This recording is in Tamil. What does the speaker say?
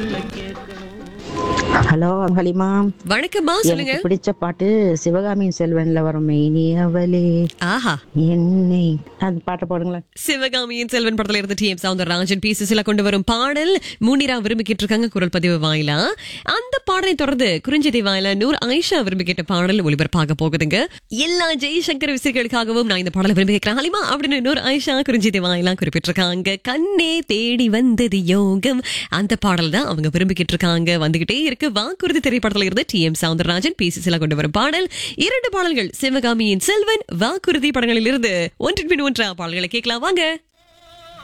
ஹலோ ஹலிமா வணக்கம்மா சொல்லுங்க எனக்கு பிடிச்ச பாட்டு சிவகாமியின் செல்வன்ல வரும் மெய்னியவளே ஆஹா என்னை அந்த பாட்டை போடுங்களேன் சிவகாமியின் செல்வன் படத்துல இருந்து டி எம் சவுந்தரராஜன் பி சிசில கொண்டு வரும் பாடல் மூனிரா விரும்பி கேட்டிருக்காங்க குரல் பதிவு வாயிலா அந்த பாடலை தொடர்ந்து குறிஞ்சிதை வாயிலா நூர் ஆயிஷா விரும்பி கேட்ட பாடல் ஒளிபரப்பாக போகுதுங்க எல்லா ஜெய்சங்கர் விசிறிகளுக்காகவும் நான் இந்த பாடலை விரும்பி கேட்கிறேன் ஹலிமா அப்படின்னு நூர் ஆயிஷா குறிஞ்சிதை வாயிலா குறிப்பிட்டிருக்காங்க கண்ணே தேடி வந்தது யோகம் அந்த பாடல் தான் அவங்க விரும்பி கேட்டிருக்காங்க வந்துகிட்டே இருக்கு வாக்குறுதி திரைப்படத்துல இருந்து டி எம் சவுந்தரராஜன் பி சிசில கொண்டு வரும் பாடல் இரண்டு பாடல்கள் சிவகாமியின் செல்வன் வாக்குறுதி படங்களில் இருந்து ஒன்றின் பின் ஒன்றா பாடல்களை கேட்கலாம் வாங்க